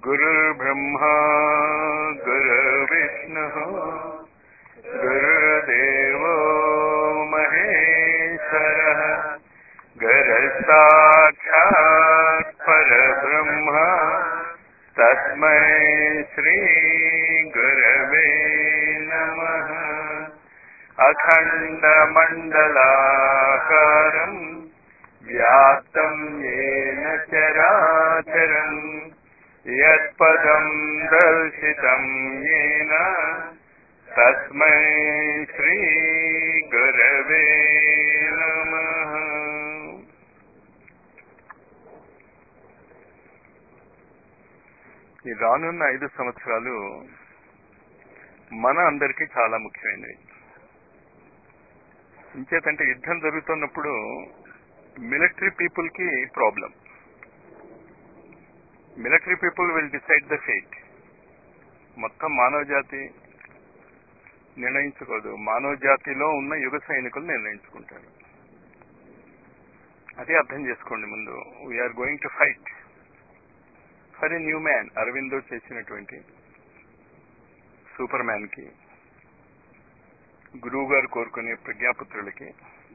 गुरुर्ब्रह्मा गुरुर्विष्णुः गुरुर्देवो महेश्वरः गुरुसाक्षात् परब्रह्म तस्मै श्रीगुरवे नमः अखण्डमण्डलाकारम् व्याप्तम् येन चराचरम् यत्पदम् दर्शितम् येन तस्मै श्रीगुरवे नमः ఈ రానున్న ఐదు సంవత్సరాలు మన అందరికీ చాలా ముఖ్యమైనవి ఇంచేతంటే యుద్ధం జరుగుతున్నప్పుడు మిలిటరీ పీపుల్ కి problem military people will decide the fate మొత్తం మానవ జాతి నిర్ణయించుకోదు మానవ జాతిలో ఉన్న యుగ సైనికులు నిర్ణయించుకుంటారు అదే అర్థం చేసుకోండి ముందు we are going to fight for a new man Aurobindo చేసినటువంటి సూపర్ మ్యాన్ కి గురువు గారు కోరుకునే ప్రజ్ఞాపుత్రులకి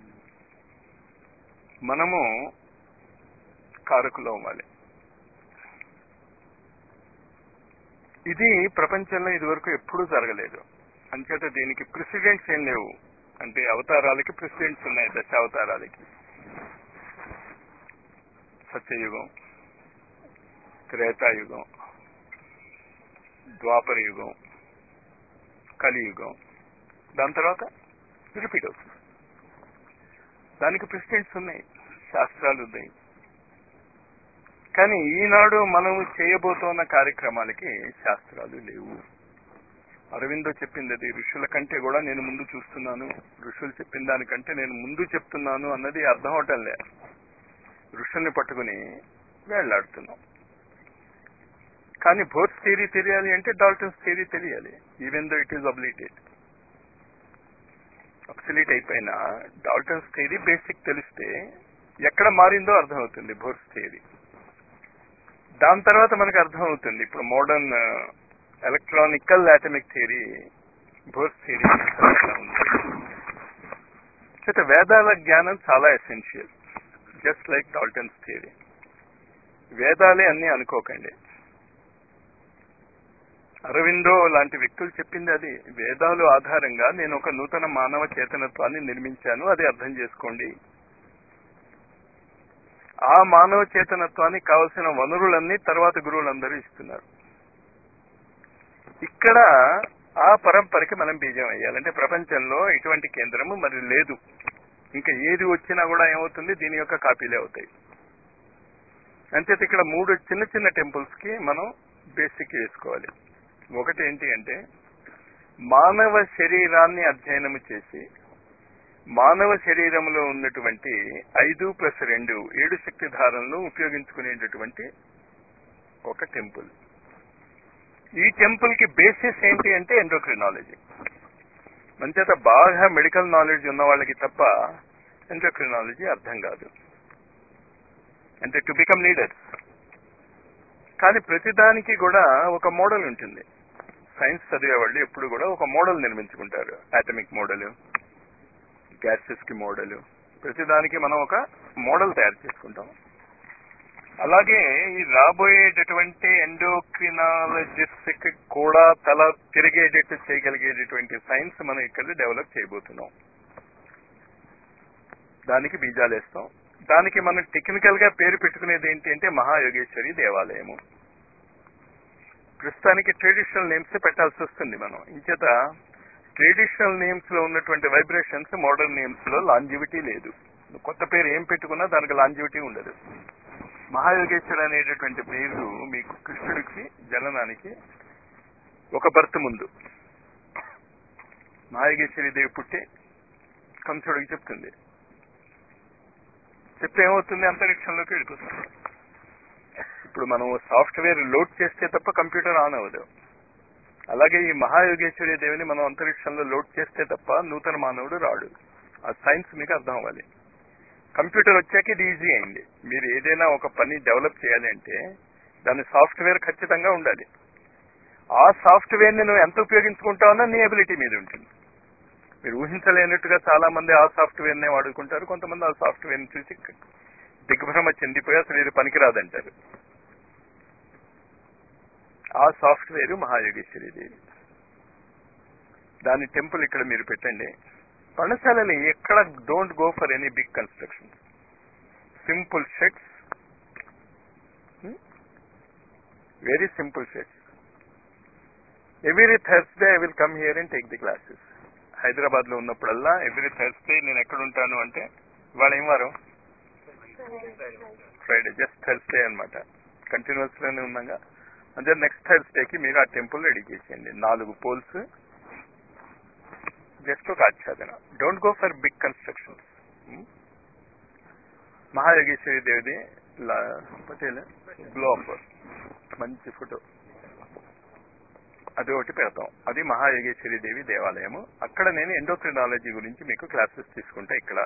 మనము కారకులు అవ్వాలి ఇది ప్రపంచంలో ఇదివరకు ఎప్పుడూ జరగలేదు అంచేత దీనికి ప్రెసిడెంట్స్ ఏం లేవు అంటే అవతారాలకి ప్రెసిడెంట్స్ ఉన్నాయి దశావతారాలకి సత్యయుగం త్రేతాయుగం ద్వాపర యుగం కలియుగం దాని తర్వాత రిపీట్ అవుతుంది దానికి ప్రెసిడెంట్స్ ఉన్నాయి శాస్త్రాలు ఉన్నాయి కానీ ఈనాడు మనం చేయబోతున్న కార్యక్రమాలకి శాస్త్రాలు లేవు అరవిందో చెప్పింది అది ఋషుల కంటే కూడా నేను ముందు చూస్తున్నాను ఋషులు చెప్పిన దానికంటే నేను ముందు చెప్తున్నాను అన్నది అర్థం అవటం లే ఋషుల్ని పట్టుకుని వేళ్లాడుతున్నాం కానీ బోర్స్ థియరీ తెలియాలి అంటే డాల్టన్స్ థియరీ తెలియాలి even though it is obliterated obsolete అయిపోయినా డాల్టన్స్ థియరీ బేసిక్ తెలిస్తే ఎక్కడ మారిందో అర్థమవుతుంది బోర్స్ థియరీ దాని తర్వాత మనకు అర్థమవుతుంది ఇప్పుడు modern electronical atomic theory Bohr's theory ఉంది వేదాల జ్ఞానం చాలా essential just like Dalton's theory వేదాలే అన్ని అనుకోకండి అరవిందో లాంటి వ్యక్తులు చెప్పింది అది వేదాలు ఆధారంగా నేను ఒక నూతన మానవ చేతనత్వాన్ని నిర్మించాను అది అర్థం చేసుకోండి ఆ మానవ చేతనత్వానికి కావలసిన వనరులన్నీ తర్వాత గురువులందరూ ఇస్తున్నారు ఇక్కడ ఆ పరంపరకి మనం బీజం వేయాలంటే ప్రపంచంలో ఇటువంటి కేంద్రము మరి లేదు ఇంకా ఏది వచ్చినా కూడా ఏమవుతుంది దీని యొక్క కాపీలే అవుతాయి అంచేత ఇక్కడ మూడు చిన్న చిన్న టెంపుల్స్ కి మనం బేసిక్ వేసుకోవాలి ఒకటి ఏంటి అంటే మానవ శరీరాన్ని అధ్యయనము చేసి మానవ శరీరంలో ఉన్నటువంటి ఐదు ప్లస్ రెండు ఏడు శక్తి ధారలను ఉపయోగించుకునేటటువంటి ఒక టెంపుల్ ఈ టెంపుల్ కి బేసిస్ ఏంటి అంటే ఎండోక్రినాలజీ మంచేత బాగా మెడికల్ నాలెడ్జ్ ఉన్న వాళ్ళకి తప్ప ఎండోక్రినాలజీ అర్థం కాదు అంటే టు బికమ్ లీడర్స్ కానీ ప్రతిదానికి కూడా ఒక మోడల్ ఉంటుంది సైన్స్ చదివే వాళ్ళు ఎప్పుడు కూడా ఒక మోడల్ నిర్మించుకుంటారు అటమిక్ మోడల్ గ్యాసెస్ కి మోడల్ ప్రతిదానికి మనం ఒక మోడల్ తయారు చేసుకుంటాం అలాగే ఈ రాబోయేటటువంటి ఎండోక్రినాలజిస్ట్ కి కూడా తల తిరిగేటట్టు చేయగలిగేటటువంటి సైన్స్ మనం ఇక్కడ డెవలప్ చేయబోతున్నాం దానికి బీజాలు వేస్తాం దానికి మనం టెక్నికల్ గా పేరు పెట్టుకునేది ఏంటి అంటే మహాయోగేశ్వరి దేవాలయము ప్రస్తుతానికి ట్రెడిషనల్ నేమ్స్ పెట్టాల్సి వస్తుంది మనం ఇంచేత ట్రెడిషనల్ నేమ్స్ లో ఉన్నటువంటి వైబ్రేషన్స్ మోడర్న్ నేమ్స్ లో లాంజివిటీ లేదు కొత్త పేరు ఏం పెట్టుకున్నా దానికి లాంజివిటీ ఉండదు మహాయోగేశ్వర్ అనేటటువంటి పేరు మీకు కృష్ణుడికి జననానికి ఒక బర్త్ ముందు మహాయోగేశ్వరి దేవి పుట్టి కంసుడికి చెప్తుంది చెప్తే ఏమవుతుంది అంతరిక్షంలోకి వెళ్ళిపోతుంది ఇప్పుడు మనం సాఫ్ట్వేర్ లోడ్ చేస్తే తప్ప కంప్యూటర్ ఆన్ అవ్వదు అలాగే ఈ మహాయోగేశ్వరి దేవిని మనం అంతరిక్షంలో లోడ్ చేస్తే తప్ప నూతన మానవుడు రాడు ఆ సైన్స్ మీకు అర్థం అవ్వాలి కంప్యూటర్ వచ్చాక ఇది ఈజీ అయింది మీరు ఏదైనా ఒక పని డెవలప్ చేయాలి అంటే దాని సాఫ్ట్వేర్ ఖచ్చితంగా ఉండాలి ఆ సాఫ్ట్వేర్ ని నువ్వు ఎంత ఉపయోగించుకుంటావన్నా నీ ఎబిలిటీ మీద ఉంటుంది మీరు ఊహించలేనట్టుగా చాలా మంది ఆ సాఫ్ట్వేర్ నే వాడుకుంటారు కొంతమంది ఆ సాఫ్ట్వేర్ ని చూసి దిగ్భ్రమ చెందిపోయి అసలు ఇది పనికిరాదంటారు ఆ సాఫ్ట్వేర్ మహాయోగేశ్వరి దేవి దాని టెంపుల్ ఇక్కడ మీరు పెట్టండి పణశాలని ఎక్కడ don't go for any big construction simple sheds very simple sheds every Thursday I will come here and take the classes Hyderabad లో ఉన్నప్పుడల్లా ఎవ్రీ థర్స్డే నేను ఎక్కడ ఉంటాను అంటే ఇవాళ ఏం వారం ఫ్రైడే జస్ట్ థర్స్డే అనమాట కంటిన్యూస్ లోనే ఉన్నాగా అంటే నెక్స్ట్ థర్స్డేకి మీరు ఆ టెంపుల్ రెడీ చేసేయండి నాలుగు పోల్స్ జస్ట్ ఒక ఆచ్ఛాదన don't go for big construction Mahayogeshwari దేవిది పటేల్ గ్లోబ్ మంచి ఫోటో అది ఒకటి పెడతాం అది మహాయోగేశ్వరి దేవి దేవాలయము అక్కడ నేను ఎండోక్రినాలజీ గురించి మీకు క్లాసెస్ తీసుకుంటా ఇక్కడ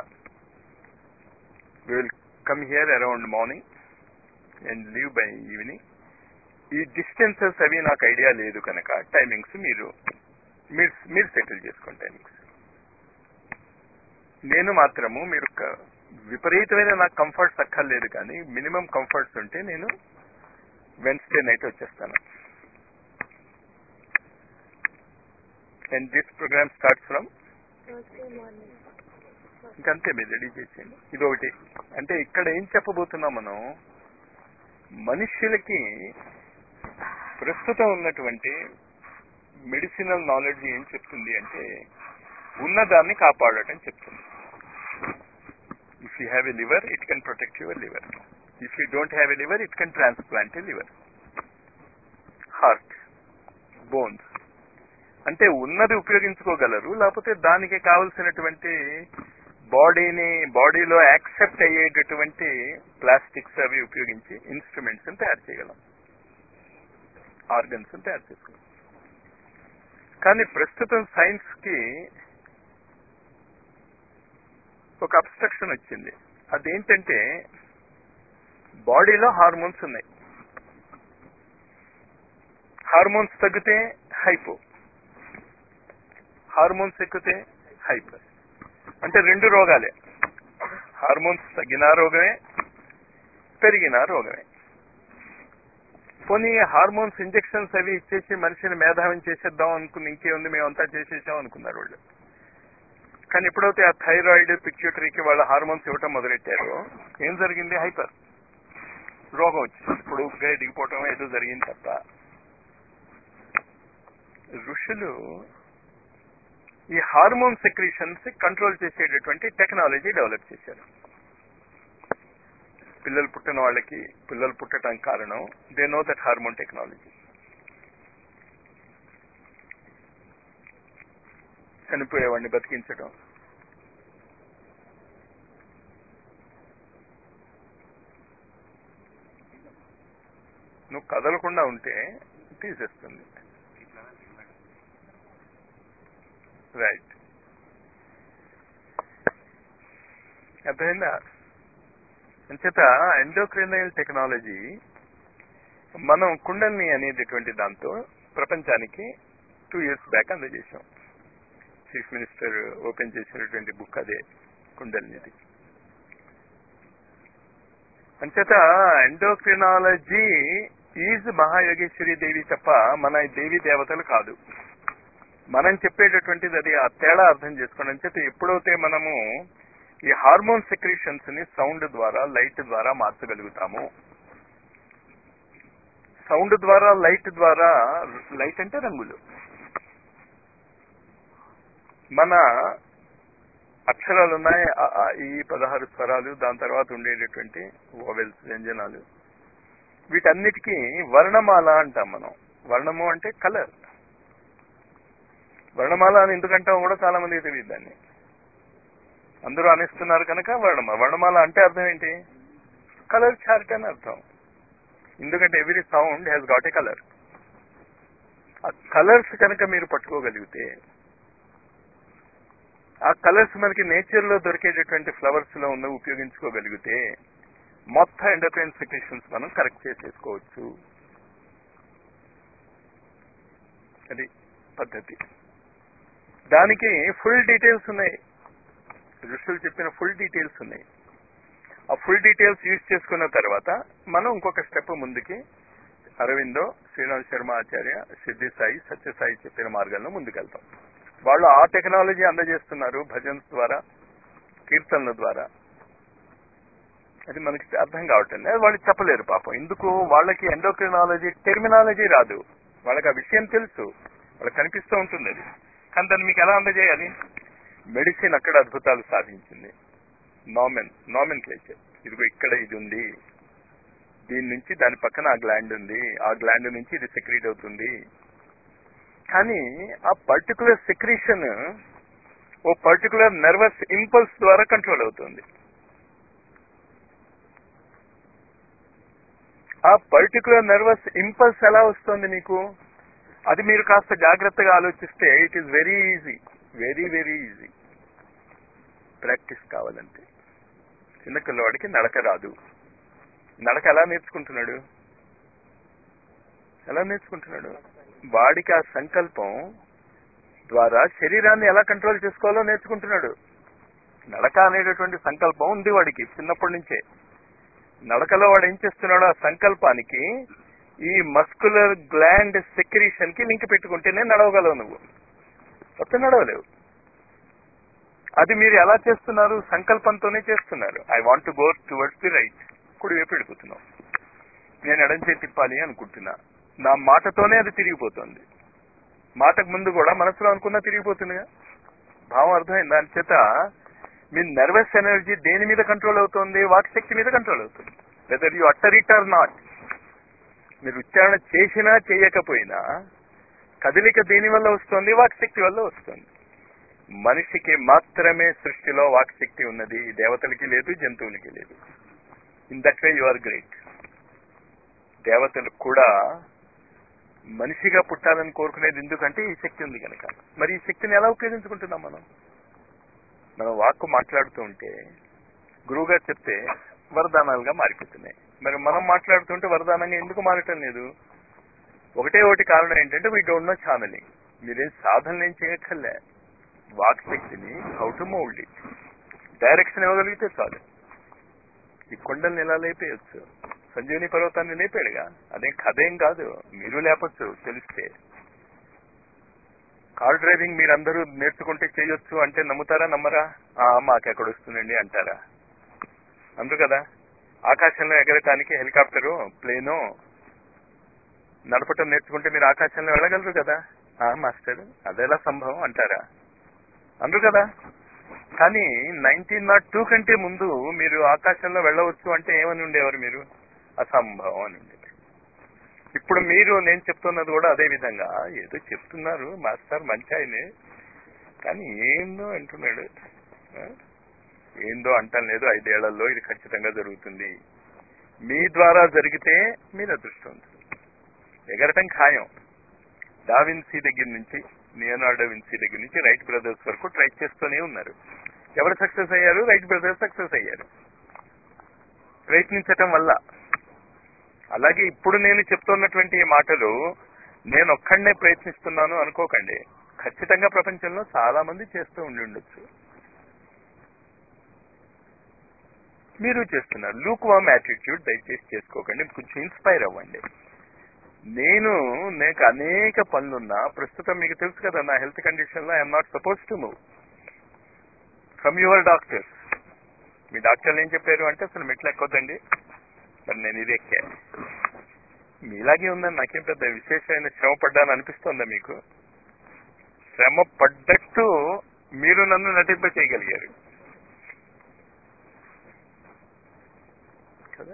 will come here around morning and leave by evening ఈ డిస్టెన్సెస్ అవి నాకు ఐడియా లేదు కనుక టైమింగ్స్ మీరు మీరు మీరు సెటిల్ చేసుకోండి టైమింగ్స్ నేను మాత్రము మీరు క- విపరీతమైన నాకు కంఫర్ట్స్ అక్కర్లేదు కానీ మినిమం కంఫర్ట్స్ ఉంటే నేను వెన్స్డే నైట్ వచ్చేస్తాను and this program start from Thursday morning. ఇంకంతే మీరు రెడీ చేసేయండి ఇది ఒకటి అంటే ఇక్కడ ఏం చెప్పబోతున్నాం మనం మనుష్యులకి ప్రస్తుతం ఉన్నటువంటి మెడిసినల్ నాలెడ్జ్ ఏం చెప్తుంది అంటే ఉన్నదాన్ని కాపాడటం చెప్తుంది if you have a liver it can protect your liver if you don't have a liver it can transplant a liver heart bones అంటే ఉన్నది ఉపయోగించుకోగలరు లేకపోతే దానికి కావలసినటువంటి బాడీని బాడీలో యాక్సెప్ట్ అయ్యేటటువంటి ప్లాస్టిక్స్ అవి ఉపయోగించి ఇన్స్ట్రుమెంట్స్ తయారు చేయగలం ఆర్గన్స్ తయారు చేసుకోగలం కానీ ప్రస్తుతం సైన్స్ కి ఒక అబ్స్ట్రక్షన్ వచ్చింది అదేంటంటే బాడీలో హార్మోన్స్ ఉన్నాయి హార్మోన్స్ తగ్గితే హైపో హార్మోన్స్ ఎక్కితే హైపర్ అంటే రెండు రోగాలే హార్మోన్స్ తగ్గిన రోగమే పెరిగిన రోగమే పోనీ హార్మోన్స్ ఇంజెక్షన్స్ అవి ఇచ్చేసి మనిషిని మేధావం చేసేద్దాం అనుకుని ఇంకేముంది మేమంతా చేసేసాం అనుకున్నారు వాళ్ళు కానీ ఎప్పుడైతే ఆ థైరాయిడ్ పిక్యూటరీకి వాళ్ళ హార్మోన్స్ ఇవ్వటం మొదలెట్టారో ఏం జరిగింది హైపర్ రోగం వచ్చింది ఇప్పుడు ఉగ్గా దిగిపోవటం ఏదో జరిగింది తప్ప ఋషులు ఈ హార్మోన్ సెక్రీషన్స్ కంట్రోల్ చేసేటటువంటి టెక్నాలజీ డెవలప్ చేశారు పిల్లలు పుట్టిన వాళ్ళకి పిల్లలు పుట్టడానికి కారణం they know that hormone technology చనిపోయేవాడిని బతికించడం నువ్వు కదలకుండా ఉంటే తీసేస్తుంది రైట్ అర్థమైందా అంచేత ఎండోక్రినల్ టెక్నాలజీ మనం కుండల్ని అనేటటువంటి దాంతో ప్రపంచానికి టూ ఇయర్స్ బ్యాక్ అందజేశాం చీఫ్ మినిస్టర్ ఓపెన్ చేసినటువంటి బుక్ అదే కుండల్నిది అంచేత ఎండోక్రినాలజీ ఈజ్ మహాయోగేశ్వరి దేవి తప్ప మన దేవి దేవతలు కాదు మనం చెప్పేటటువంటిది అది ఆ తేడా అర్థం చేసుకోండి అంచేత ఎప్పుడైతే మనము ఈ హార్మోన్ సెక్రీషన్స్ ని సౌండ్ ద్వారా లైట్ ద్వారా మార్చగలుగుతాము సౌండ్ ద్వారా లైట్ ద్వారా లైట్ అంటే రంగులు మన అక్షరాలు ఉన్నాయి ఆ, ఆ, ఈ పదహారు స్వరాలు దాని తర్వాత ఉండేటటువంటి ఓవెల్స్ వ్యంజనాలు వీటన్నిటికీ వర్ణమాల అంటాం మనం వర్ణము అంటే కలర్ వర్ణమాల అని ఎందుకంటాం కూడా చాలా మందికి తెలియదు దాన్ని అందరూ అనేస్తున్నారు కనుక వర్ణమాల వర్ణమాల అంటే అర్థం ఏంటి కలర్ చార్ట్ అని అర్థం ఎందుకంటే every sound has got a colour ఆ కలర్స్ కనుక మీరు పట్టుకోగలిగితే ఆ కలర్స్ మనకి నేచర్ లో దొరికేటటువంటి ఫ్లవర్స్ లో ఉన్న ఉపయోగించుకోగలిగితే మొత్తం ఎండోక్రైన్ సెక్రేషన్స్ మనం కరెక్ట్ చేసేసుకోవచ్చు అది పద్ధతి దానికి ఫుల్ డీటెయిల్స్ ఉన్నాయి ఋషులు చెప్పిన ఫుల్ డీటెయిల్స్ ఉన్నాయి ఆ ఫుల్ డీటెయిల్స్ యూజ్ చేసుకున్న తర్వాత మనం ఇంకొక స్టెప్ ముందుకి అరవిందో శ్రీనాథ్ శర్మ ఆచార్య సిద్ధి సాయి సత్యసాయి చెప్పిన మార్గంలో ముందుకెళ్తాం వాళ్ళు ఆ టెక్నాలజీ అందజేస్తున్నారు భజన్స్ ద్వారా కీర్తనల ద్వారా అది మనకి అర్థం కావటం లేదు వాళ్ళు చెప్పలేరు పాపం ఎందుకు వాళ్ళకి ఎండోక్రినాలజీ టెర్మినాలజీ రాదు వాళ్ళకి ఆ విషయం తెలుసు వాళ్ళకి కనిపిస్తూ ఉంటుంది అది కానీ దాన్ని మీకు ఎలా అందజేయాలి మెడిసిన్ అక్కడ అద్భుతాలు సాధించింది నామెన్ నామెన్ క్లేచర్ ఇదిగో ఇక్కడ ఇది ఉంది దీని నుంచి దాని పక్కన ఆ గ్లాండ్ ఉంది ఆ గ్లాండ్ నుంచి ఇది సెక్రీట్ అవుతుంది కానీ ఆ పర్టికులర్ సెక్రీషన్ ఓ పర్టికులర్ నర్వస్ ఇంపల్స్ ద్వారా కంట్రోల్ అవుతుంది ఆ పర్టికులర్ నర్వస్ ఇంపల్స్ ఎలా వస్తుంది మీకు అది మీరు కాస్త జాగ్రత్తగా ఆలోచిస్తే it is very easy very very easy practice కావాలంటే చిన్న పిల్లవాడికి నడక రాదు నడక ఎలా నేర్చుకుంటున్నాడు ఎలా నేర్చుకుంటున్నాడు వాడికి ఆ సంకల్పం ద్వారా శరీరాన్ని ఎలా కంట్రోల్ చేసుకోవాలో నేర్చుకుంటున్నాడు నడక అనేటటువంటి సంకల్పం ఉంది వాడికి చిన్నప్పటి నుంచే నడకలో వాడు ఏం చేస్తున్నాడు ఆ సంకల్పానికి ఈ మస్కులర్ గ్లాండ్ సెక్రీషన్ కి లింక్ పెట్టుకుంటేనే నడవగలవు నువ్వు కొత్త నడవలేవు అది మీరు ఎలా చేస్తున్నారు సంకల్పంతోనే చేస్తున్నారు I want to go towards the right కుడి వైపు వెళ్ళిపోతున్నావు నేను ఎడంచే తిప్పాలి అనుకుంటున్నా నా మాటతోనే అది తిరిగిపోతుంది మాటకు ముందు కూడా మనసులో అనుకున్నా తిరిగిపోతుందిగా భావం అర్థమైంది దాని చేత మీ నర్వస్ ఎనర్జీ దేని మీద కంట్రోల్ అవుతుంది వాక్ శక్తి మీద కంట్రోల్ అవుతుంది whether you utter it or not మీరు ఉచ్చారణ చేసినా చేయకపోయినా కదలిక దేని వల్ల వస్తుంది వాక్ శక్తి వల్ల వస్తుంది మనిషికి మాత్రమే సృష్టిలో వాక్ శక్తి ఉన్నది దేవతలకి లేదు జంతువులకి లేదు in that way you are great దేవతలు కూడా మనిషిగా పుట్టాలని కోరుకునేది ఎందుకంటే ఈ శక్తి ఉంది కనుక మరి ఈ శక్తిని ఎలా ఉపయోగించుకుంటున్నాం మనం మనం వాక్కు మాట్లాడుతూ ఉంటే గురువుగారు చెప్తే వరదానాలుగా మారిపోతున్నాయి మరి మనం మాట్లాడుతుంటే వరదానంగా ఎందుకు మారటం లేదు ఒకటే ఒకటి కారణం ఏంటంటే వీ డోంట్ నో ఛానలింగ్ మీరేం సాధనలు ఏం చేయక్కర్లే వాక్ శక్తిని how to mould it direction ఇవ్వగలిగితే చాలు ఈ కొండల్ని ఎలా లేపేయచ్చు సంజీవని పర్వతాన్ని లేపాడుగా అదేం కథ ఏం కాదు మీరు లేపచ్చు తెలిస్తే కార్ డ్రైవింగ్ మీరందరూ నేర్చుకుంటే చేయొచ్చు అంటే నమ్ముతారా నమ్మరా ఆ మాకు ఎక్కడ వస్తుందండి అంటారా అందరు కదా ఆకాశంలో ఎగరటానికి హెలికాప్టరు ప్లేను నడపటం నేర్చుకుంటే మీరు ఆకాశంలో వెళ్ళగలరు కదా ఆ మాస్టర్ అదెలా సంభవం అంటారా అందరు కదా కానీ నైన్టీన్ నాట్ టూ కంటే ముందు మీరు ఆకాశంలో వెళ్ళవచ్చు అంటే ఏమని ఉండేవారు మీరు అసంభవం అని ఉండేది ఇప్పుడు మీరు నేను చెప్తున్నది కూడా అదే విధంగా ఏదో చెప్తున్నారు మాస్టర్ మంచి ఆయనే కానీ ఏందో అంటున్నాడు ఆ? ఏందో అంటాం లేదు ఐదేళ్లలో ఇది ఖచ్చితంగా జరుగుతుంది మీ ద్వారా జరిగితే మీరు అదృష్టవంతులు ఎగరటం ఖాయం డావిన్సీ దగ్గర నుంచి నియోనార్డో విన్సీ దగ్గర నుంచి రైట్ బ్రదర్స్ వరకు ట్రై చేస్తూనే ఉన్నారు ఎవరు సక్సెస్ అయ్యారు రైట్ బ్రదర్స్ సక్సెస్ అయ్యారు ప్రయత్నించటం వల్ల అలాగే ఇప్పుడు నేను చెప్తున్నటువంటి ఈ మాటలు నేను ఒక్కడనే ప్రయత్నిస్తున్నాను అనుకోకండి ఖచ్చితంగా ప్రపంచంలో చాలా మంది చేస్తూ ఉండి ఉండొచ్చు మీరు చేస్తున్నారు లూక్ వామ్ యాటిట్యూడ్ దయచేసి చేసుకోకండి కొంచెం ఇన్స్పైర్ అవ్వండి నేను నాకు అనేక పనులున్నా ప్రస్తుతం మీకు తెలుసు కదా నా హెల్త్ కండిషన్ లో I'm not suppose to move from your doctors మీ డాక్టర్లు ఏం చెప్పారు అంటే అసలు మెట్లు ఎక్కొద్దండి మరి నేను ఇది ఎక్కా మీలాగే ఉందని నాకేం పెద్ద విశేషమైన శ్రమ పడ్డాను అనిపిస్తోందా మీకు శ్రమ పడ్డట్టు మీరు నన్ను నటింప చేయగలిగారు కదా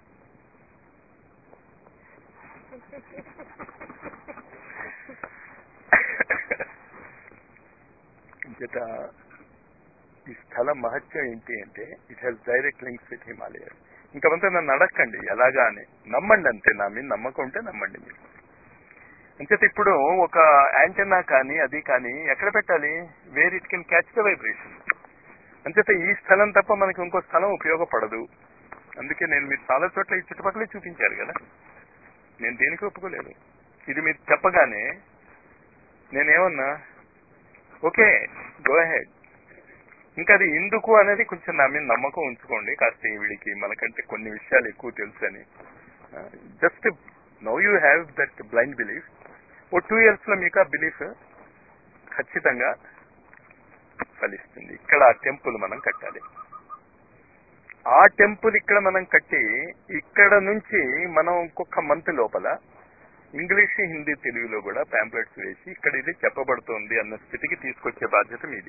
ఇంకట ఈ స్థలం మహత్యం ఏంటి అంటే it has direct links with Himalaya ఇంకంతా నన్ను అడగండి ఎలాగా అని నమ్మండి అంతే నా మీద నమ్మకం ఉంటే నమ్మండి మీరు అంచేత ఇప్పుడు ఒక యాంటెన్నా కానీ అది కానీ ఎక్కడ పెట్టాలి where it can catch the vibration అంచేత ఈ స్థలం తప్ప మనకి ఇంకో స్థలం ఉపయోగపడదు అందుకే నేను మీరు చాలా చోట్ల ఈ చుట్టుపక్కలే చూపించారు కదా నేను దేనికి ఒప్పుకోలేదు ఇది మీరు చెప్పగానే నేనేమన్నా ఓకే గో హెడ్ ఇంకా అది ఎందుకు అనేది కొంచెం నా మీద నమ్మకం ఉంచుకోండి కాస్త వీడికి మనకంటే కొన్ని విషయాలు ఎక్కువ తెలుసు అని just now you have that blind belief ఓ టూ ఇయర్స్ లో మీకు ఆ బిలీఫ్ ఖచ్చితంగా ఫలిస్తుంది ఇక్కడ ఆ టెంపుల్ మనం కట్టాలి ఆ టెంపుల్ ఇక్కడ మనం కట్టి ఇక్కడ నుంచి మనం ఇంకొక మంత్ లోపల ఇంగ్లీష్ హిందీ తెలుగులో కూడా ప్యాంప్లెట్స్ వేసి ఇక్కడ ఇది చెప్పబడుతోంది అన్న స్థితికి తీసుకొచ్చే బాధ్యత మీది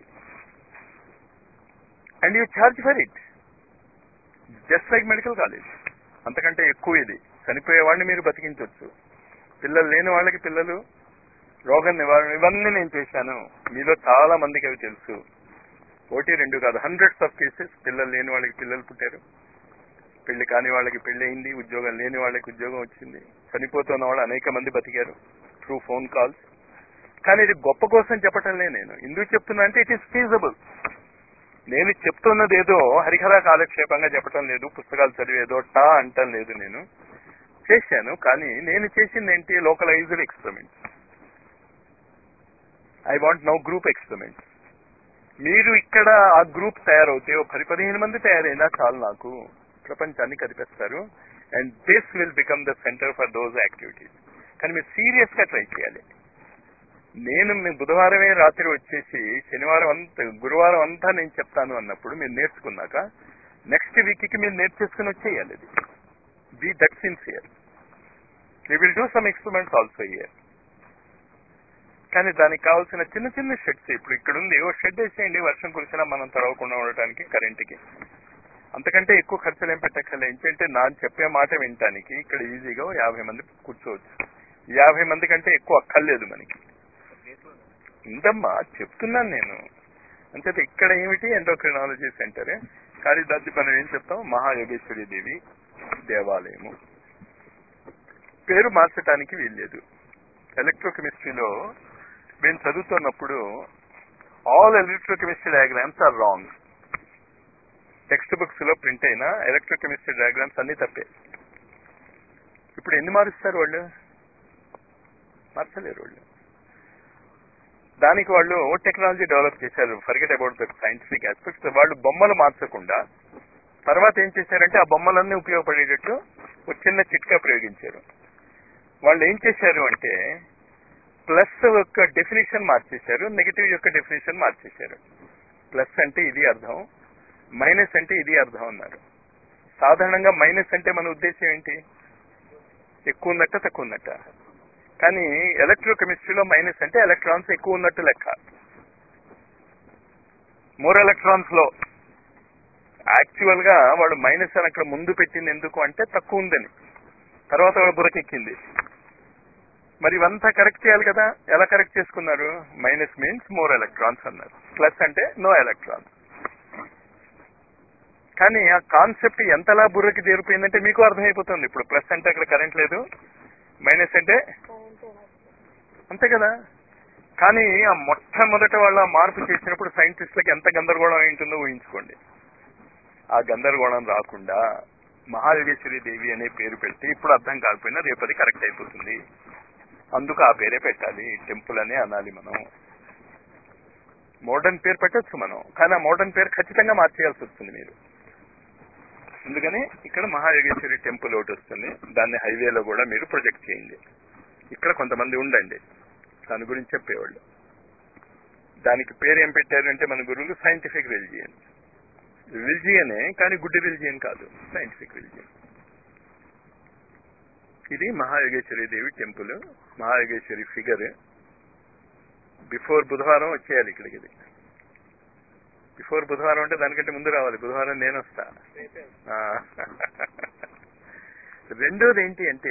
and you charge for it just like medical college అంతకంటే ఎక్కువ ఇది చనిపోయే వాడిని మీరు బతికించవచ్చు పిల్లలు లేని వాళ్ళకి పిల్లలు రోగ నివారణ ఇవన్నీ నేను చేశాను మీలో చాలా మందికి అవి తెలుసు ఒకటి రెండు కాదు హండ్రెడ్స్ ఆఫ్ కేసెస్ పిల్లలు లేని వాళ్ళకి పిల్లలు పుట్టారు పెళ్లి కాని వాళ్ళకి పెళ్లి అయింది ఉద్యోగం లేని వాళ్ళకి ఉద్యోగం వచ్చింది చనిపోతున్న వాళ్ళు అనేక మంది బతికారు త్రూ ఫోన్ కాల్స్ కానీ ఇది గొప్ప కోసం చెప్పటంలే నేను ఎందుకు చెప్తున్నా అంటే ఇట్ ఈస్ ఫీజబుల్ నేను చెప్తున్నది ఏదో హరిహర కాలక్షేపంగా చెప్పటం లేదు పుస్తకాలు చదివేదో టా అంటం లేదు నేను చేశాను కానీ నేను చేసింది ఏంటి localised experiment I want now group experiment మీరు ఇక్కడ ఆ గ్రూప్ తయారవుతే ఓ పది పదిహేను మంది తయారైనా చాలు నాకు ప్రపంచాన్ని కనిపిస్తారు and this will become the centre for those activities కానీ మీరు సీరియస్ గా ట్రై చేయాలి నేను మీ బుధవారమే రాత్రి వచ్చేసి శనివారం అంతా గురువారం అంతా నేను చెప్తాను అన్నప్పుడు మీరు నేర్చుకున్నాక నెక్స్ట్ వీక్ కి మీరు నేర్చేసుకుని వచ్చేయాలి అది be that sincere we will do some experiments also year కానీ దానికి కావాల్సిన చిన్న చిన్న షెడ్స్ ఇప్పుడు ఇక్కడ ఉంది ఓ షెడ్ వేసేయండి వర్షం కురిసినా మనం తడవకుండా ఉండటానికి కరెంటుకి అంతకంటే ఎక్కువ ఖర్చులు ఏం పెట్టక్కర్లే ఏంటంటే నా చెప్పే మాట వినటానికి ఇక్కడ ఈజీగా ఓ యాభై మంది కూర్చోవచ్చు యాభై మంది కంటే ఎక్కువ అక్కర్లేదు మనకి ఉందమ్మా చెప్తున్నాను నేను అంతే ఇక్కడ ఏమిటి ఎండోక్రినాలజీ సెంటర్ కానీ దాన్ని మనం ఏం చెప్తాం మహాయోగేశ్వరి దేవి దేవాలయము పేరు మార్చడానికి వీల్లేదు ఎలక్ట్రోకెమిస్ట్రీలో మేము చదువుతున్నప్పుడు all electrochemistry diagrams are wrong text books లో ప్రింట్ అయిన ఎలక్ట్రోకెమిస్ట్రీ డయాగ్రామ్స్ అన్ని తప్పే ఇప్పుడు ఎన్ని మారుస్తారు వాళ్ళు మార్చలేరు వాళ్ళు దానికి వాళ్ళు టెక్నాలజీ డెవలప్ చేశారు forget about the scientific aspects వాళ్ళు బొమ్మలు మార్చకుండా తర్వాత ఏం చేశారంటే ఆ బొమ్మలన్నీ ఉపయోగపడేటట్లు ఒక చిన్న చిట్కా ప్రయోగించారు వాళ్ళు ఏం చేశారు అంటే ప్లస్ యొక్క డెఫినేషన్ మార్చేశారు నెగిటివ్ యొక్క డెఫినేషన్ మార్చేశారు ప్లస్ అంటే ఇది అర్థం మైనస్ అంటే ఇది అర్థం అన్నారు సాధారణంగా మైనస్ అంటే మన ఉద్దేశం ఏంటి ఎక్కువ ఉన్నట్ట తక్కువ ఉన్నట్ట కానీ ఎలక్ట్రోకెమిస్ట్రీలో మైనస్ అంటే ఎలక్ట్రాన్స్ ఎక్కువ ఉన్నట్టు లెక్క మోర్ ఎలక్ట్రాన్స్ లో యాక్చువల్ గా వాడు మైనస్ అని అక్కడ ముందు పెట్టింది ఎందుకు అంటే తక్కువ ఉందని తర్వాత వాడు బురకెక్కింది మరి ఇవంతా కరెక్ట్ చేయాలి కదా ఎలా కరెక్ట్ చేసుకున్నారు మైనస్ మీన్స్ మోర్ ఎలక్ట్రాన్స్ అన్నారు ప్లస్ అంటే నో ఎలక్ట్రాన్స్ కానీ ఆ కాన్సెప్ట్ ఎంతలా బుర్రకి చేరిపోయిందంటే మీకు అర్థమైపోతుంది ఇప్పుడు ప్లస్ అంటే అక్కడ కరెంట్ లేదు మైనస్ అంటే అంతే కదా కానీ ఆ మొట్టమొదట వాళ్ళ మార్పు చేసినప్పుడు సైంటిస్టులకు ఎంత గందరగోళం ఏంటుందో ఊహించుకోండి ఆ గందరగోళం రాకుండా మహాయోగేశ్వరి దేవి అనే పేరు పెడితే ఇప్పుడు అర్థం కాకపోయినా రేపు అది కరెక్ట్ అయిపోతుంది అందుకు ఆ పేరే పెట్టాలి టెంపుల్ అనే అనాలి మనం మోడర్న్ పేరు పెట్టొచ్చు మనం కానీ ఆ మోడర్న్ పేరు ఖచ్చితంగా మార్చేయాల్సి వస్తుంది మీరు అందుకని ఇక్కడ మహాయోగేశ్వరి టెంపుల్ ఒకటి వస్తుంది దాన్ని హైవేలో కూడా మీరు ప్రొజెక్ట్ చేయండి ఇక్కడ కొంతమంది ఉండండి దాని గురించి చెప్పేవాళ్ళు దానికి పేరు ఏం పెట్టారంటే మన గురువులు సైంటిఫిక్ రిలిజియన్ రిలిజియనే కానీ గుడ్డి రిలిజియన్ కాదు సైంటిఫిక్ రిలిజియన్ ఇది Mahayogeshwari Devi temple Mahayogeshwari figure before బుధవారం వచ్చేయాలి ఇక్కడికి ఇది బిఫోర్ బుధవారం అంటే దానికంటే ముందు రావాలి బుధవారం నేను వస్తా ఆ. రెండోది ఏంటి అంటే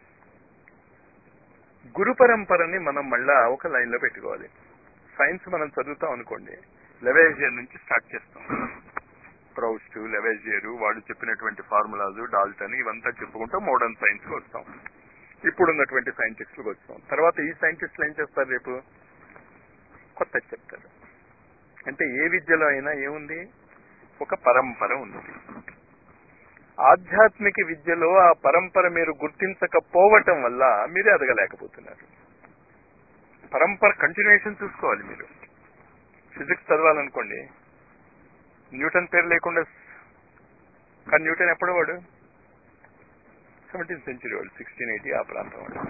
గురు పరంపరని మనం మళ్ళా ఒక లైన్ లో పెట్టుకోవాలి సైన్స్ మనం చదువుతాం అనుకోండి లెవేజియర్ నుంచి స్టార్ట్ చేస్తాం ప్రౌస్ట్ లెవేజియర్ వాళ్ళు చెప్పినటువంటి ఫార్ములాస్ డాల్టన్ ఇవంతా చెప్పుకుంటూ మోడర్న్ సైన్స్ కి వస్తాం ఇప్పుడు ఉన్నటువంటి సైంటిస్టులకు వస్తాం తర్వాత ఈ సైంటిస్టులు ఏం చేస్తారు రేపు కొత్త చెప్తారు అంటే ఏ విద్యలో అయినా ఏముంది ఒక పరంపర ఉంది ఆధ్యాత్మిక విద్యలో ఆ పరంపర మీరు గుర్తించకపోవటం వల్ల మీరు ఎదగలేకపోతున్నారు పరంపర కంటిన్యూషన్ చూసుకోవాలి మీరు ఫిజిక్స్ చదవాలనుకోండి న్యూటన్ పేరు లేకుండా కానీ న్యూటన్ ఎప్పుడు వాడు సెవెంటీన్త్ సెంచురీ వాడు సిక్స్టీన్ ఎయిటీ ఆ ప్రాంతం వాడు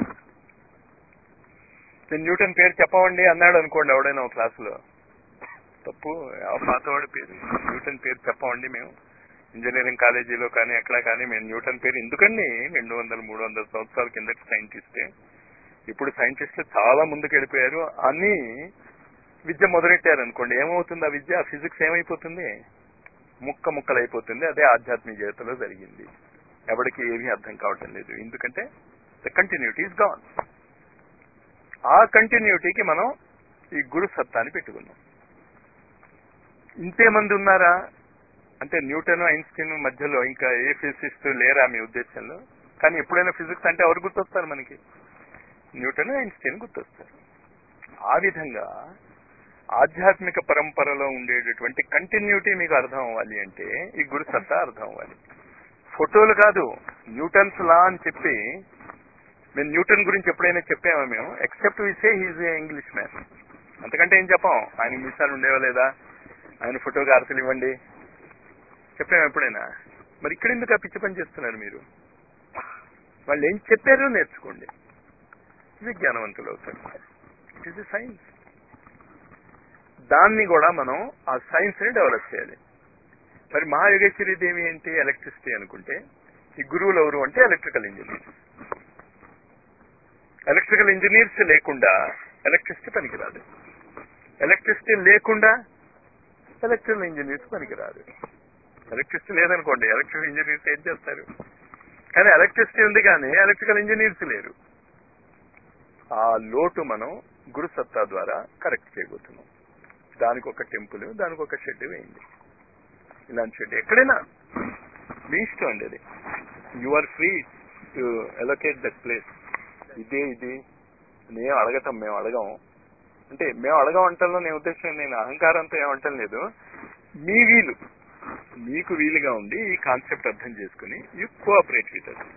నేను న్యూటన్ పేరు చెప్పవండి అన్నాడు అనుకోండి ఎవడైనా ఒక క్లాసులో తప్పు ఆ పాతవాడి పేరు న్యూటన్ పేరు చెప్పవండి మేము ఇంజనీరింగ్ కాలేజీలో కానీ ఎక్కడ కానీ మేము న్యూటన్ పేరు ఎందుకండి రెండు వందల మూడు వందల సంవత్సరాల కిందటి సైంటిస్టే ఇప్పుడు సైంటిస్టులు చాలా ముందుకు వెళ్ళిపోయారు అని విద్య మొదలెట్టారు అనుకోండి ఏమవుతుంది ఆ విద్య ఫిజిక్స్ ఏమైపోతుంది ముక్క ముక్కలు అయిపోతుంది అదే ఆధ్యాత్మిక జీవితంలో జరిగింది ఎవరికి ఏమీ అర్థం కావటం లేదు ఎందుకంటే ద కంటిన్యూటీ ఇస్ గాన్ ఆ కంటిన్యూటీకి మనం ఈ గురు సత్తాన్ని పెట్టుకున్నాం ఇంతే మంది ఉన్నారా అంటే న్యూటన్ ఐన్స్టీన్ మధ్యలో ఇంకా ఏ ఫిజిసిస్ట్ లేరా మీ ఉద్దేశంలో కానీ ఎప్పుడైనా ఫిజిక్స్ అంటే ఎవరు గుర్తొస్తారు మనకి న్యూటన్ ఐన్స్టీన్ గుర్తొస్తారు ఆ విధంగా ఆధ్యాత్మిక పరంపరలో ఉండేటటువంటి కంటిన్యూటీ మీకు అర్థం అవ్వాలి అంటే ఈ గురు సత్తా అర్థం అవ్వాలి ఫోటోలు కాదు న్యూటన్స్ లా అని చెప్పి మేము న్యూటన్ గురించి ఎప్పుడైనా చెప్పామా మేము except we say he's a English man అంతకంటే ఏం చెప్పాం ఆయన మిసాలు ఉండేవా లేదా ఆయన ఫోటోకి అర్థలు ఇవ్వండి చెప్పాము ఎప్పుడైనా మరి ఇక్కడ ఎందుకు ఆ పిచ్చి పని చేస్తున్నారు మీరు వాళ్ళు ఏం చెప్పారో నేర్చుకోండి విజ్ఞానవంతులు అవుతారు ఇట్ ఈస్ సైన్స్ దాన్ని కూడా మనం ఆ సైన్స్ ని డెవలప్ చేయాలి మరి మహాయోగేశ్వరి దేవి ఏంటి ఎలక్ట్రిసిటీ అనుకుంటే ఈ గురువులు ఎవరు అంటే ఎలక్ట్రికల్ ఇంజనీర్స్ ఎలక్ట్రికల్ ఇంజనీర్స్ లేకుండా ఎలక్ట్రిసిటీ పనికిరాదు ఎలక్ట్రిసిటీ లేకుండా ఎలక్ట్రికల్ ఇంజనీర్స్ పనికిరాదు ఎలక్ట్రిసిటీ లేదనుకోండి ఎలక్ట్రికల్ ఇంజనీర్స్ ఏం చేస్తారు కానీ ఎలక్ట్రిసిటీ ఉంది కానీ ఎలక్ట్రికల్ ఇంజనీర్స్ లేరు ఆ లోటు మనం గురు సత్తా ద్వారా కరెక్ట్ చేయబోతున్నాం దానికి ఒక టెంపుల్ దానికి ఒక షెడ్ వేయండి ఇలాంటి షెడ్ ఎక్కడైనా మీ ఇష్టం అండి అది you are free to allocate that place ఇదే ఇది నేను అడగటం మేము అడగం అంటే మేము అడగం అంటలో నేను ఉద్దేశం నేను అహంకారంతో ఏమంటం లేదు మీ వీలు మీకు వీలుగా ఉండి ఈ కాన్సెప్ట్ అర్థం చేసుకుని యూ కోఆపరేట్ విత్ అది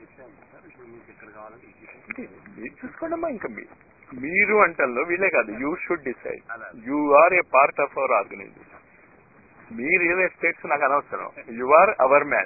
మీరు చూసుకోండమ్మా ఇంకా మీ మీరు అంటల్లో వీలే కాదు you should decide you are a part of our organisation మీ రియల్ ఎస్టేట్స్ నాకు అనవసరం యు ఆర్ అవర్ మ్యాన్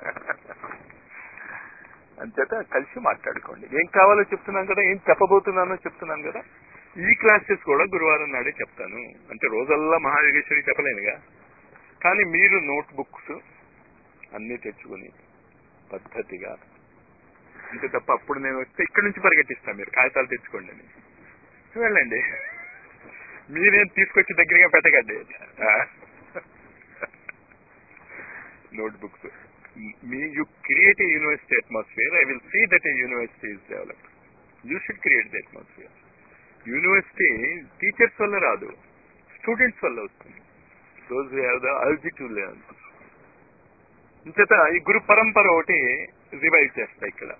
అంచేత కలిసి మాట్లాడుకోండి ఏం కావాలో చెప్తున్నాను కదా ఏం చెప్పబోతున్నానో చెప్తున్నాను కదా ఈ క్లాసెస్ కూడా గురువారం నాడే చెప్తాను అంటే రోజల్లా మహాయోగేశ్వరి చెప్పలేనుగా కానీ మీరు నోట్ బుక్స్ అన్ని తెచ్చుకుని పద్ధతిగా అంతే తప్ప అప్పుడు నేను వస్తే ఇక్కడి నుంచి పరిగెట్టిస్తాను మీరు కాగితాలు తెచ్చుకోండి అని వెళ్ళండి మీరేం తీసుకొచ్చి దగ్గరగా పెట్టకండి నోట్ బుక్స్ మీ you create a university atmosphere I will see that a university is develop you should create the atmosphere university teachers వల్ల రాదు స్టూడెంట్స్ వల్ల వస్తుంది those have the urge to learn ఇంచేత ఈ గురు పరంపర ఒకటి రివైవ్ చేస్తాయి ఇక్కడ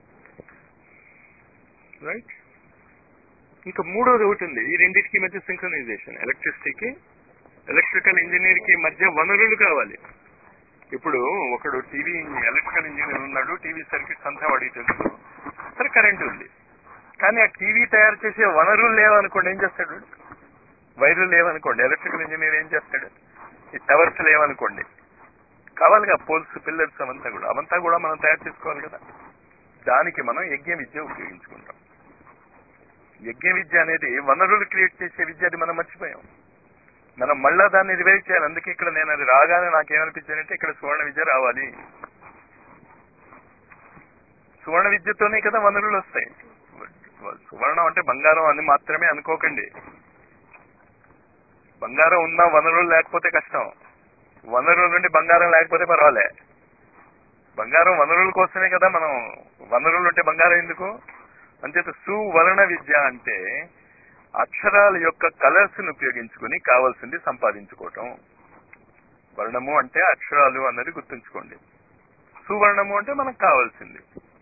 రైట్ ఇంకా మూడోది ఒకటి ఉంది ఈ రెండింటికి మధ్య సింక్రనైజేషన్ ఎలక్ట్రిసిటీకి ఎలక్ట్రికల్ ఇంజనీర్ కి మధ్య వనరులు కావాలి ఇప్పుడు ఒకడు టీవీ ఎలక్ట్రికల్ ఇంజనీర్ ఉన్నాడు టీవీ సర్క్యూట్స్ అంతా వాడికి తెలుసు సరే కరెంట్ ఉంది కానీ ఆ టీవీ తయారు చేసే వనరులు లేవనుకోండి ఏం చేస్తాడు వైర్లు లేవనుకోండి ఎలక్ట్రికల్ ఇంజనీర్ ఏం చేస్తాడు ఈ టవర్స్ లేవనుకోండి కావాలిగా పోల్స్ పిల్లర్స్ అవంతా కూడా అవంతా కూడా మనం తయారు చేసుకోవాలి కదా దానికి మనం యజ్ఞ విద్య ఉపయోగించుకుంటాం యజ్ఞ విద్య అనేది వనరులు క్రియేట్ చేసే విద్య అది మనం మర్చిపోయాం మనం మళ్ళా దాన్ని రివైవ్ చేయాలి అందుకే ఇక్కడ నేను అది రాగానే నాకేమనిపించానంటే ఇక్కడ సువర్ణ విద్య రావాలి సువర్ణ విద్యతోనే కదా వనరులు వస్తాయి సువర్ణం అంటే బంగారం అని మాత్రమే అనుకోకండి బంగారం ఉన్నా వనరులు లేకపోతే కష్టం వనరుల నుండి బంగారం లేకపోతే పర్వాలే బంగారం వనరుల కోసమే కదా మనం వనరులు ఉంటే బంగారం ఎందుకు అంచేత సువర్ణ విద్య అంటే అక్షరాల యొక్క కలర్స్ ను ఉపయోగించుకుని కావాల్సింది సంపాదించుకోవటం వర్ణము అంటే అక్షరాలు అన్నది గుర్తుంచుకోండి సువర్ణము అంటే మనకు కావాల్సింది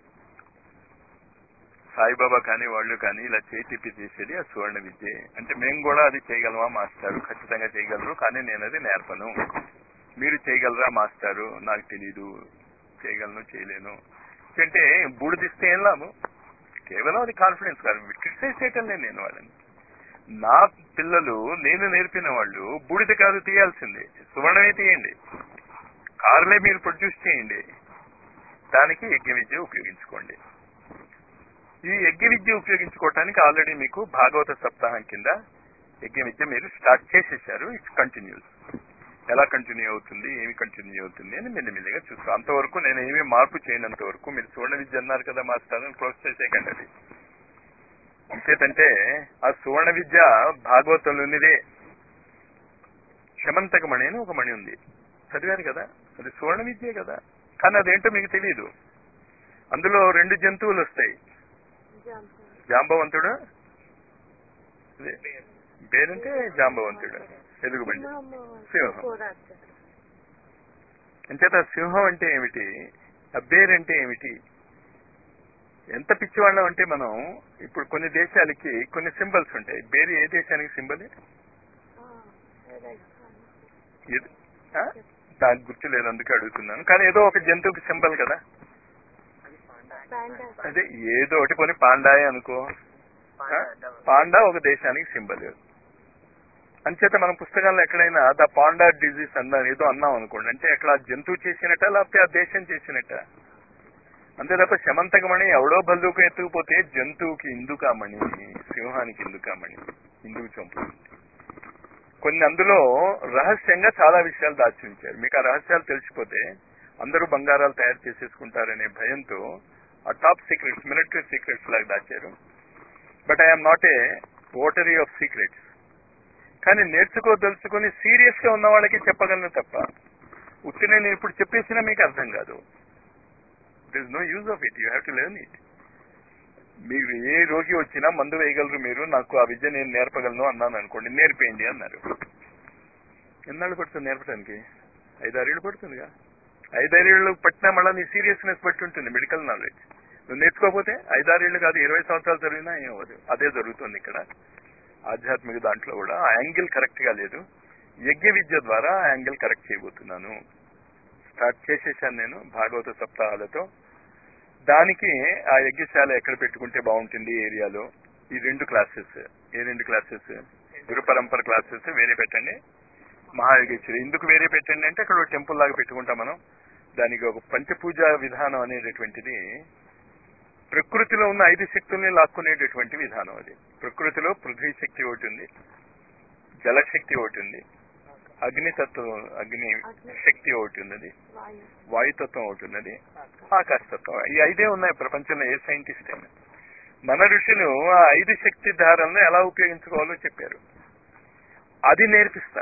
సాయిబాబా కానీ వాళ్ళు కానీ ఇలా చేతిప్పి చేసేది ఆ సువర్ణ విద్య అంటే మేము కూడా అది చేయగలమా మాస్టారు ఖచ్చితంగా చేయగలరు కానీ నేను అది నేర్పను మీరు చేయగలరా మాస్టారు నాకు తెలీదు చేయగలను చేయలేను అంటే బూడిదిస్తే ఏం లాభం కేవలం అది కాన్ఫిడెన్స్ కాదు క్రిటిసైజ్ చేయటం లేదు నేను వాళ్ళని నా పిల్లలు నేను నేర్పిన వాళ్ళు బూడిద కాదు తీయాల్సిందే సువర్ణమే తీయండి కార్లే మీరు ప్రొడ్యూస్ చేయండి దానికి యజ్ఞ విద్య ఉపయోగించుకోండి ఈ యజ్ఞ విద్య ఉపయోగించుకోవటానికి ఆల్రెడీ మీకు భాగవత సప్తాహం కింద యజ్ఞ విద్య మీరు స్టార్ట్ చేసేసారు ఇట్స్ కంటిన్యూస్ ఎలా కంటిన్యూ అవుతుంది ఏమి కంటిన్యూ అవుతుంది అని మెల్లిమెల్లిగా చూస్తాం అంతవరకు నేను ఏమీ మార్పు చేయనంత వరకు మీరు సువర్ణ విద్య అన్నారు కదా మాస్టర్ అని క్లోజ్ చేసేయకండి అది ఇంకేతంటే ఆ సువర్ణ విద్య భాగవతంలోనిదే శమంతకమణి అని ఒక మణి ఉంది చదివారు కదా అది సువర్ణ విద్యే కదా కానీ అదేంటో మీకు తెలియదు అందులో రెండు జంతువులు వస్తాయి జాంబవంతుడు అదే పేరంటే జాంబవంతుడు ఎదుగుబండి సింహం అంచేత సింహం అంటే ఏమిటి ఆ బేరంటే ఏమిటి ఎంత పిచ్చివాళ్ళం అంటే మనం ఇప్పుడు కొన్ని దేశాలకి కొన్ని సింబల్స్ ఉంటాయి బేరు ఏ దేశానికి సింబల్ నాకు గుర్తు లేదు అందుకే అడుగుతున్నాను కానీ ఏదో ఒక జంతువుకి సింబల్ కదా అదే ఏదో ఒకటి కొన్ని పాండాయే అనుకో ఆ? పాండా ఒక దేశానికి సింబల్ అంచేత మన పుస్తకాల్లో ఎక్కడైనా ద పాండా డిజీజ్ అన్నా ఏదో అన్నాం అనుకోండి అంటే అక్కడ ఆ జంతువు చేసినట్ట లేకపోతే ఆ దేశం చేసినట్ట అంతే తప్ప శమంతకమణి ఎవడో బంధువుకు ఎత్తుకుపోతే జంతువుకి ఇందుకామణి సింహానికి ఇందుకామణి ఇందుకు చంపు కొన్ని అందులో రహస్యంగా చాలా విషయాలు దాచి ఉంచారు మీకు ఆ రహస్యాలు తెలిసిపోతే అందరూ బంగారాలు తయారు చేసేసుకుంటారనే భయంతో ఆ టాప్ సీక్రెట్స్ మిలిటరీ సీక్రెట్స్ లాగా దాచారు but I'm not a votary of secrets కానీ నేర్చుకోదలుచుకుని సీరియస్ గా ఉన్న వాళ్ళకి చెప్పగలను తప్ప ఉత్తి నేను ఇప్పుడు చెప్పేసినా మీకు అర్థం కాదు this no use of it you have to learn it మీరు ఏ రోగి వచ్చినా మందు వేయగలరు మీరు నాకు ఆ విద్య నేను నేర్పగలను అన్నాను అనుకోండి నేర్పేయండి అన్నారు ఎన్నాళ్ళు పడుతుంది నేర్పడానికి ఐదారేళ్ళు పడుతుందిగా ఐదారేళ్ళు పట్టినా మళ్ళీ నీ సీరియస్నెస్ బట్టి ఉంటుంది మెడికల్ నాలెడ్జ్ నువ్వు నేర్చుకోకపోతే ఐదారేళ్ళు కాదు ఇరవై సంవత్సరాలు జరిగినా ఏం అవ్వదు అదే జరుగుతుంది ఇక్కడ ఆధ్యాత్మిక దాంట్లో కూడా ఆ యాంగిల్ కరెక్ట్ గా లేదు యజ్ఞ విద్య ద్వారా ఆ యాంగిల్ కరెక్ట్ చేయబోతున్నాను స్టార్ట్ చేసేసాను నేను భాగవత సప్తాహాలతో దానికి ఆ యజ్ఞశాల ఎక్కడ పెట్టుకుంటే బాగుంటుంది ఈ ఏరియాలో ఈ రెండు క్లాసెస్ ఏ రెండు క్లాసెస్ గురు పరంపర క్లాసెస్ వేరే పెట్టండి మహాయజ్ఞేశ్వరి ఎందుకు వేరే పెట్టండి అంటే అక్కడ టెంపుల్ లాగా పెట్టుకుంటాం మనం దానికి ఒక పంచపూజ విధానం అనేటటువంటిది ప్రకృతిలో ఉన్న ఐదు శక్తుల్ని లాక్కునేటటువంటి విధానం అది ప్రకృతిలో పృథ్వీ శక్తి ఒకటి ఉంది జలశక్తి ఒకటి ఉంది అగ్నితత్వం అగ్ని శక్తి ఒకటి ఉన్నది వాయుతత్వం ఒకటి ఉన్నది ఆకాశతత్వం ఈ ఐదే ఉన్నాయి ప్రపంచంలో ఏ సైంటిస్ట్ అయినా మన ఋషులు ఆ ఐదు శక్తి ధారలను ఎలా ఉపయోగించుకోవాలో చెప్పారు అది నేర్పిస్తా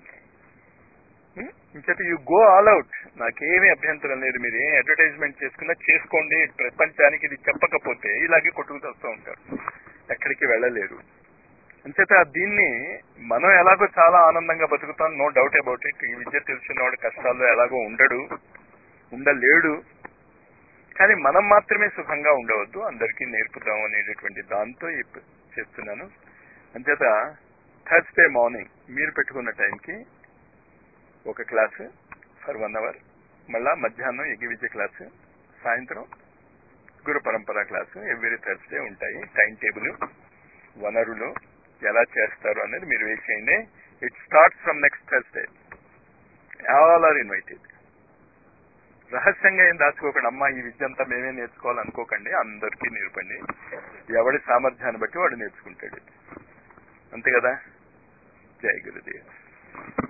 ఇంకటి యు గో ఆల్ అవుట్ నాకేమీ అభ్యంతరం లేదు మీరు ఏం అడ్వర్టైజ్మెంట్ చేసుకున్నా చేసుకోండి ప్రపంచానికి ఇది చెప్పకపోతే ఇలాగే కొట్టుకు వస్తూ ఉంటారు ఎక్కడికి వెళ్ళలేరు అంచేత దీన్ని మనం ఎలాగో చాలా ఆనందంగా బతుకుతాం నో డౌట్ అబౌట్ ఇట్ ఈ విద్య తెలిసిన వాడు కష్టాల్లో ఎలాగో ఉండడు ఉండలేడు కానీ మనం మాత్రమే సుఖంగా ఉండవద్దు అందరికీ నేర్పుదాం అనేటటువంటి దాంతో ఈ ప- చేస్తున్నాను అంచేత థర్స్డే మార్నింగ్ మీరు పెట్టుకున్న టైంకి ఒక క్లాసు ఫర్ వన్ అవర్ మళ్ళా మధ్యాహ్నం యజ్ఞ విద్య క్లాసు సాయంత్రం గురు పరంపర క్లాసు ఎవ్రీ థర్స్డే ఉంటాయి టైం టేబుల్ వనరులు ఎలా చేస్తారు అనేది మీరు వేసేయండి it starts from next Thursday all are invited రహస్యంగా ఏం దాచుకోకండి అమ్మా ఈ విద్య అంతా మేమే నేర్చుకోవాలనుకోకండి అందరికీ నేర్పండి ఎవడి సామర్థ్యాన్ని బట్టి వాడు నేర్చుకుంటాడు అంతే కదా జై గురుదేవ్